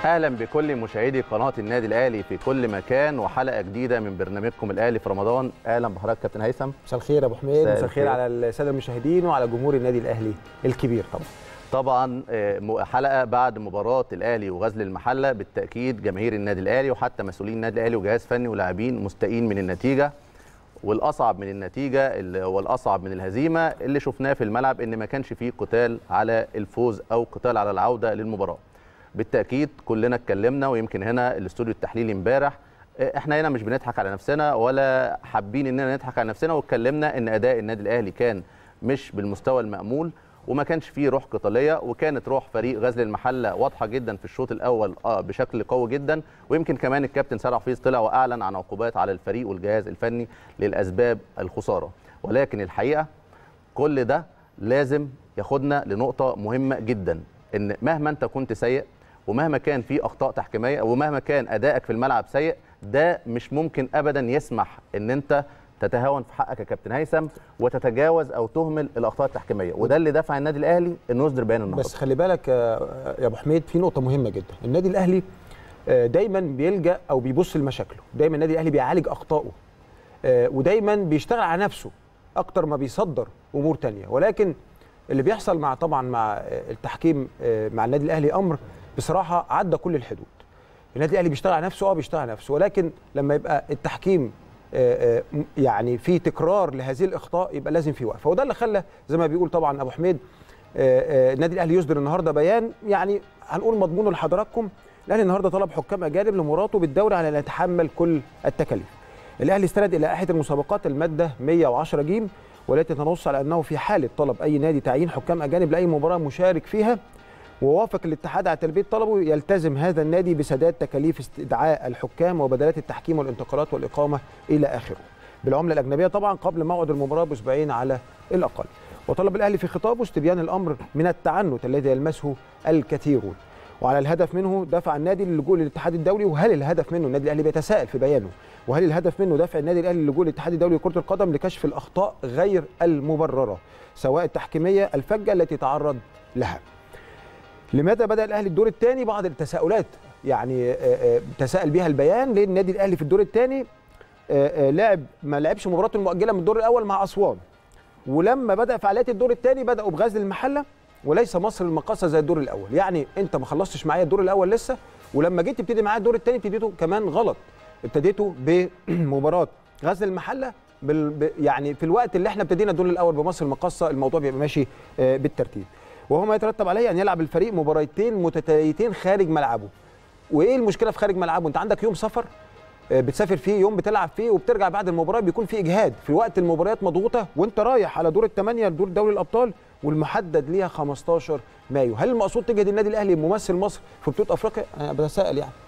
اهلا بكل مشاهدي قناه النادي الاهلي في كل مكان وحلقه جديده من برنامجكم الاهلي في رمضان اهلا بحضرتك كابتن هيثم مساء الخير يا ابو حميد مساء مساء الخير الخير. على الساده المشاهدين وعلى جمهور النادي الاهلي الكبير طبعا طبعا آه، م- حلقه بعد مباراه الاهلي وغزل المحله بالتاكيد جماهير النادي الاهلي وحتى مسؤولين النادي الاهلي وجهاز فني ولاعبين مستائين من النتيجه والاصعب من النتيجه اللي هو الاصعب من الهزيمه اللي شفناه في الملعب ان ما كانش فيه قتال على الفوز او قتال على العوده للمباراه بالتاكيد كلنا اتكلمنا ويمكن هنا الاستوديو التحليلي امبارح آه، احنا هنا مش بنضحك على نفسنا ولا حابين اننا نضحك على نفسنا واتكلمنا ان اداء النادي الاهلي كان مش بالمستوى المامول وما كانش فيه روح قتاليه وكانت روح فريق غزل المحله واضحه جدا في الشوط الاول اه بشكل قوي جدا ويمكن كمان الكابتن سيد حفيظ طلع واعلن عن عقوبات على الفريق والجهاز الفني للاسباب الخساره ولكن الحقيقه كل ده لازم ياخدنا لنقطه مهمه جدا ان مهما انت كنت سيء ومهما كان في اخطاء تحكيميه ومهما كان ادائك في الملعب سيء ده مش ممكن ابدا يسمح ان انت تتهاون في حقك يا كابتن هيثم وتتجاوز او تهمل الاخطاء التحكيميه وده اللي دفع النادي الاهلي انه يصدر بيان النهارده بس خلي بالك آه، يا ابو حميد في نقطه مهمه جدا النادي الاهلي آه، دايما بيلجا او بيبص لمشاكله دايما النادي الاهلي بيعالج اخطائه آه، ودايما بيشتغل على نفسه اكتر ما بيصدر امور تانية ولكن اللي بيحصل مع طبعا مع آه، التحكيم آه، مع النادي الاهلي امر بصراحه عدى كل الحدود النادي الاهلي بيشتغل على نفسه اه بيشتغل على نفسه ولكن لما يبقى التحكيم آه، آه، م- يعني في تكرار لهذه الاخطاء يبقى لازم في وقفه وده اللي خلى زي ما بيقول طبعا ابو حميد آه، آه، النادي الاهلي يصدر النهارده بيان يعني هنقول مضمونه لحضراتكم الاهلي النهارده طلب حكام اجانب لمراته بالدوري على ان يتحمل كل التكاليف الاهلي استند الى لائحه المسابقات الماده 110 جيم والتي تنص على انه في حاله طلب اي نادي تعيين حكام اجانب لاي مباراه مشارك فيها ووافق الاتحاد على تلبيه طلبه يلتزم هذا النادي بسداد تكاليف استدعاء الحكام وبدلات التحكيم والانتقالات والاقامه الى اخره بالعمله الاجنبيه طبعا قبل موعد المباراه باسبوعين على الاقل وطلب الاهلي في خطابه استبيان الامر من التعنت الذي يلمسه الكثيرون وعلى الهدف منه دفع النادي للجوء للاتحاد الدولي وهل الهدف منه النادي الاهلي بيتساءل في بيانه وهل الهدف منه دفع النادي الاهلي للجوء للاتحاد الدولي لكره القدم لكشف الاخطاء غير المبرره سواء التحكيميه الفجه التي تعرض لها لماذا بدا الاهلي الدور الثاني بعض التساؤلات يعني آه، آه، تساءل بها البيان ليه النادي الاهلي في الدور الثاني لعب ما لعبش مباراته المؤجله من الدور الاول مع اسوان ولما بدا فعاليات الدور الثاني بداوا بغزل المحله وليس مصر المقاصه زي الدور الاول يعني انت ما خلصتش معايا الدور الاول لسه ولما جيت تبتدي معايا الدور الثاني ابتديته كمان غلط ابتديته بمباراه غزل المحله بال... ب... يعني في الوقت اللي احنا ابتدينا الدور الاول بمصر المقاصه الموضوع بيبقى ماشي آه، بالترتيب وهو ما يترتب عليه ان يلعب الفريق مباراتين متتاليتين خارج ملعبه وايه المشكله في خارج ملعبه انت عندك يوم سفر آه، بتسافر فيه يوم بتلعب فيه وبترجع بعد المباراه بيكون في اجهاد في وقت المباريات مضغوطه وانت رايح على دور الثمانيه لدور دوري الابطال والمحدد ليها 15 مايو هل المقصود تجهد النادي الاهلي ممثل مصر في بطوله افريقيا انا بتساءل يعني